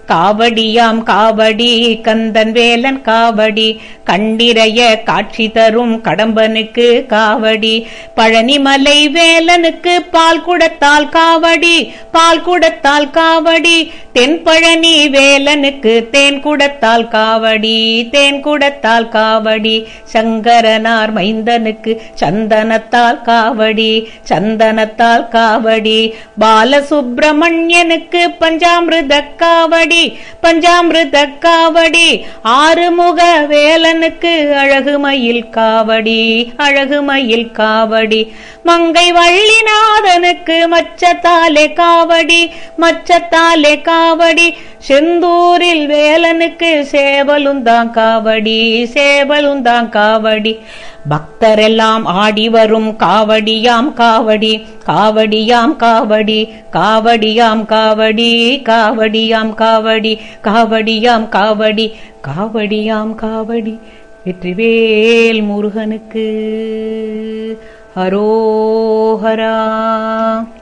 காவடியாம் காவடி கந்தன் வேலன் காவடி கண்டிரைய காட்சி தரும் கடம்பனுக்கு காவடி பழனிமலை வேலனுக்கு பால் குடத்தால் காவடி பால் குடத்தால் காவடி தென்பழனி வேலனுக்கு தேன் குடத்தால் காவடி தேன் குடத்தால் காவடி சங்கரனார் மைந்தனுக்கு சந்தனத்தால் காவடி சந்தனத்தால் காவடி பாலசுப்பிரமணியனுக்கு பஞ்சாமிருத காவடி பஞ்சாமிருத காவடி ஆறுமுக வேலனுக்கு அழகுமயில் காவடி அழகுமயில் காவடி மங்கை வள்ளிநாதனுக்கு மச்சத்தாலே காவடி மச்சத்தாலே காவடி செந்தூரில் வேலனுக்கு சேவலுந்தான் காவடி சேவலுந்தான் காவடி பக்தரெல்லாம் ஆடி வரும் காவடியாம் காவடி காவடியாம் காவடி காவடியாம் காவடி காவடியாம் காவடி காவடியாம் காவடி காவடியாம் காவடி வெற்றிவேல் முருகனுக்கு ஹரோஹரா